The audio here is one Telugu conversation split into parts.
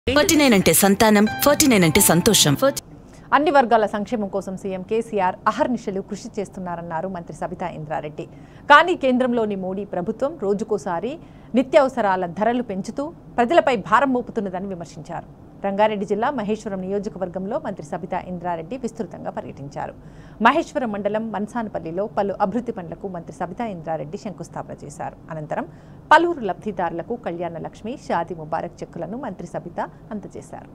ఫార్టీ నైన్ అంటే సంతానం ఫార్టీ నైన్ అంటే సంతోషం అన్ని వర్గాల సంక్షేమం కోసం సీఎం కేసీఆర్ అహర్నిశలు కృషి చేస్తున్నారన్నారు మంత్రి సబితా ఇంద్రారెడ్డి కానీ కేంద్రంలోని మోడీ ప్రభుత్వం రోజుకోసారి నిత్యావసరాల ధరలు పెంచుతూ ప్రజలపై భారం మోపుతున్నదని విమర్శించారు రంగారెడ్డి జిల్లా మహేశ్వరం నియోజకవర్గంలో మంత్రి సబితా ఇంద్రారెడ్డి విస్తృతంగా పర్యటించారు మహేశ్వరం మండలం మన్సానపల్లిలో పలు అభివృద్ధి పనులకు మంత్రి సబితా ఇంద్రారెడ్డి శంకుస్థాపన చేశారు అనంతరం పలువురు లబ్ధిదారులకు కళ్యాణ లక్ష్మి షాది ముబారక్ చెక్కులను మంత్రి సబిత అందజేశారు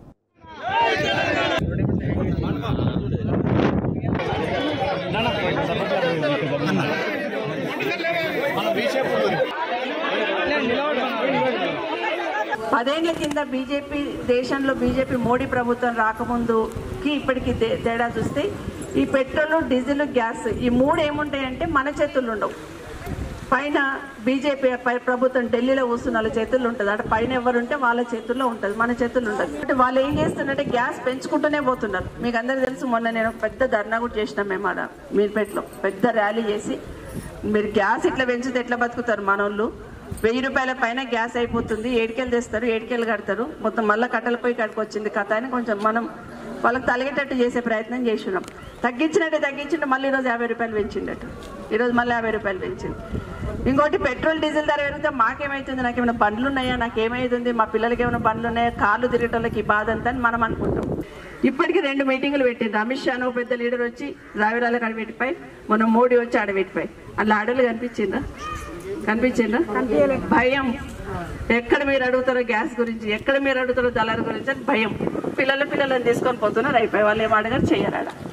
పదేళ్ల కింద బీజేపీ దేశంలో బీజేపీ మోడీ ప్రభుత్వం రాకముందుకి ఇప్పటికి తే- తేడా చూస్తే ఈ పెట్రోల్ డీజిల్ గ్యాస్ ఈ మూడు ఏముంటాయంటే మన చేతుల్లో ఉండవు పైన బీజేపీ పై ప్రభుత్వం ఢిల్లీలో కూర్చున్న వాళ్ళ చేతుల్లో ఉంటుంది అంటే పైన ఎవరుంటే వాళ్ళ చేతుల్లో ఉంటుంది మన చేతుల్లో ఉండదు అంటే వాళ్ళు ఏం చేస్తున్నారంటే గ్యాస్ పెంచుకుంటూనే పోతున్నారు మీకు అందరికీ తెలుసు మొన్న నేను ఒక పెద్ద ధర్నా కూడా చేసినాం మేము ఆడ మీర్పేటలో పెద్ద ర్యాలీ చేసి మీరు గ్యాస్ ఇట్లా పెంచితే ఎట్లా బతుకుతారు మనోళ్ళు వెయ్యి రూపాయల పైన గ్యాస్ అయిపోతుంది ఏడికెళ్ళి తెస్తారు ఏడికెళ్ళి కడతారు మొత్తం మళ్ళీ కట్టెల పోయి కట్టుకు వచ్చింది కథ అని కొంచెం మనం వాళ్ళకి తలిగేటట్టు చేసే ప్రయత్నం చేసినాం తగ్గించినట్టు తగ్గించిండు మళ్ళీ ఈరోజు యాభై రూపాయలు పెంచిండట ఈరోజు మళ్ళీ యాభై రూపాయలు పెంచింది ఇంకోటి పెట్రోల్ డీజిల్ ధర పెరిగితే మాకేమైతుంది నాకు ఏమైనా బండ్లు ఉన్నాయా నాకు ఏమైతుంది మా పిల్లలకి ఏమైనా బండ్లు ఉన్నాయా కార్లు తిరిగేటోళ్ళకి ఈ బాధ అంతా అని మనం అనుకుంటాం ఇప్పటికి రెండు మీటింగులు పెట్టిండ్రు అమిత్ షా పెద్ద లీడర్ వచ్చి ద్రావిడాల కడబెట్టిపై మొన్న మోడీ వచ్చి ఆడబెట్టిపోయి అలా ఆడలు కనిపించిందా కనిపించిందా భయం ఎక్కడ మీరు అడుగుతారో గ్యాస్ గురించి ఎక్కడ మీరు అడుగుతారో దళారు గురించి అని భయం పిల్లల పిల్లలను తీసుకొని పోతున్నారు అయిపోయి వాళ్ళు ఏం అడగారు చెయ్యరాడ